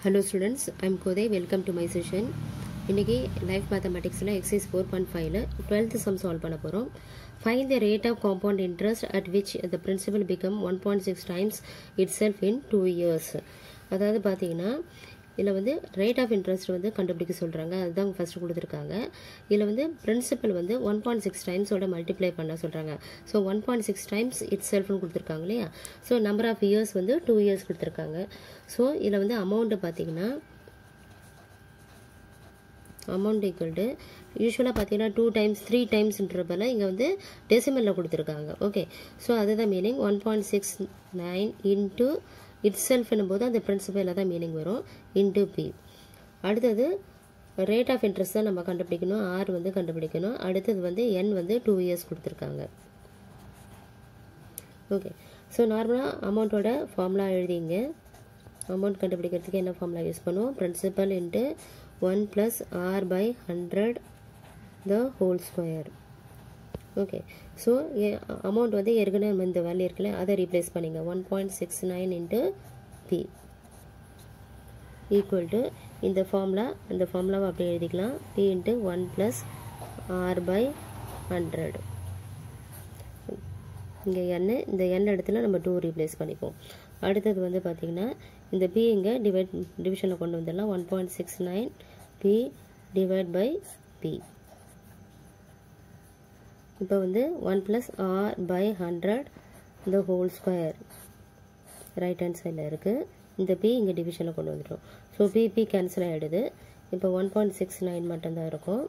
hello students I'm Kothai welcome to my session இன்றைக்கி life மேத்தமெட்டிக்ஸில் exercise four point ஃபைவ்ல twelfth sum solve பண்ண போகிறோம் find the rate of compound interest at which the principal become one point six times itself in two years அதாவது பார்த்தீங்கன்னா இதில் வந்து rate of interest வந்து கண்டுபிடிக்க சொல்கிறாங்க அதுதான் ஃபஸ்ட்டு கொடுத்துருக்காங்க இதில் வந்து பிரின்சிபல் வந்து ஒன் பாயிண்ட் சிக்ஸ் டைம்ஸோட மல்டிப்ளை பண்ண சொல்கிறாங்க so one point six times இட் செல்ஃப்னு கொடுத்துருக்காங்க இல்லையா ஸோ நம்பர் ஆஃப் இயர்ஸ் வந்து டூ இயர்ஸ் கொடுத்துருக்காங்க ஸோ இதில் வந்து அமௌண்ட்டு பார்த்தீங்கன்னா அமௌண்ட் ஈக்குவல் டு யூஸ்வலாக பார்த்தீங்கன்னா டூ டைம்ஸ் த்ரீ டைம்ஸ்ன்றப்பல இங்கே வந்து டெசிமலில் கொடுத்துருக்காங்க ஓகே ஸோ அதுதான் meaning one point six nine into இட் செல்ஃப்னும் போது அந்த பிரின்சிபலில் தான் மீனிங் வரும் இன்ட்டு பி அடுத்தது ரேட் ஆஃப் இன்ட்ரெஸ்ட் தான் நம்ம கண்டுபிடிக்கணும் ஆர் வந்து கண்டுபிடிக்கணும் அடுத்தது வந்து என் வந்து டூ இயர்ஸ் கொடுத்துருக்காங்க ஓகே ஸோ நார்மலாக அமௌண்ட்டோட ஃபார்முலா எழுதிங்க அமௌண்ட் கண்டுபிடிக்கிறதுக்கு என்ன ஃபார்முலா யூஸ் பண்ணுவோம் principal into one plus R by hundred the whole square okay so amount வந்து ஏற்கனவே நம்ம இந்த வேல்யூ இருக்குல்ல அதை ரீப்ளேஸ் பண்ணிங்க one point six nine into P equal to இந்த ஃபார்முலா இந்த ஃபார்முலாவை அப்படியே எழுதிக்கலாம் P into one plus R by hundred இங்கே என் இந்த என் இடத்துல நம்ம டூ ரீப்ளேஸ் பண்ணிப்போம் அடுத்தது வந்து பார்த்திங்கன்னா இந்த பி இங்கே டிவைட் டிவிஷனில் கொண்டு வந்துடலாம் one point six nine P divide by P இப்போ வந்து one plus R by hundred இந்த ஹோல் ஸ்கொயர் ரைட் ஹேண்ட் சைடில் இருக்குது இந்த பி இங்கே டிவிஷனில் கொண்டு வந்துடும் ஸோ பிபி கேன்சல் ஆகிடுது இப்போ ஒன் பாயிண்ட் சிக்ஸ் நைன் மட்டும்தான் இருக்கும்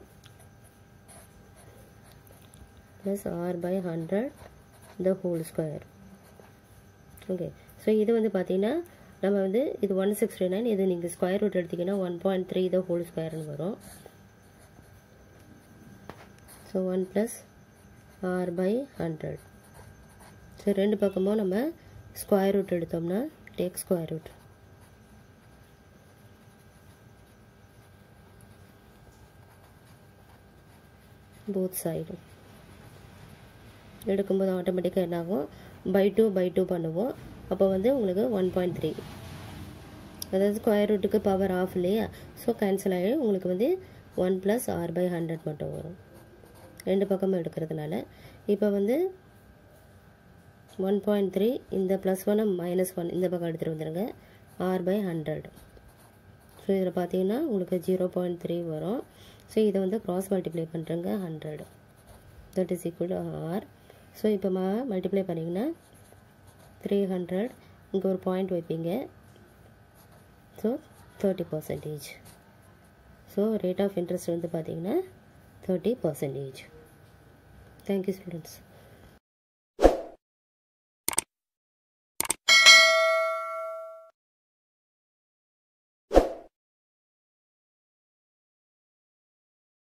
plus R by hundred the whole square okay so இது வந்து பார்த்தீங்கன்னா நம்ம வந்து இது ஒன் சிக்ஸ்டி நைன் இது நீங்கள் ஸ்கொயர் ரூட் எடுத்திங்கன்னா one point three the whole ஸ்கொயர்னு வரும் so one plus R by hundred so ரெண்டு பக்கமும் நம்ம ஸ்கொயர் ரூட் எடுத்தோம்னா take square root both side எடுக்கும்போது ஆட்டோமேட்டிக்காக என்ன ஆகும் பை டூ பை டூ பண்ணுவோம் அப்போ வந்து உங்களுக்கு ஒன் பாயிண்ட் த்ரீ அதாவது ஸ்கொயர் ரூட்டுக்கு பவர் ஆஃப் இல்லையா ஸோ கேன்சல் ஆகி உங்களுக்கு வந்து one plus R by hundred மட்டும் வரும் ரெண்டு பக்கமும் எடுக்கிறதுனால இப்போ வந்து ஒன் பாயிண்ட் த்ரீ இந்த ப்ளஸ் ஒன் மைனஸ் ஒன் இந்த பக்கம் எடுத்துகிட்டு வந்துடுங்க ஆர் பை ஹண்ட்ரட் ஸோ இதில் பார்த்தீங்கன்னா உங்களுக்கு ஜீரோ பாயிண்ட் த்ரீ வரும் ஸோ இதை வந்து க்ராஸ் மல்டிப்ளை பண்ணுறங்க hundred that is equal to R so இப்போ மா மல்டிப்ளை பண்ணிங்கன்னா த்ரீ ஹண்ட்ரட் இங்கே ஒரு பாயிண்ட் வைப்பீங்க so thirty percentage so rate of interest வந்து பார்த்தீங்கன்னா தேர்ட்டி பர்சன்டேஜ் தேங்க்யூ ஸ்டூடெண்ட்ஸ்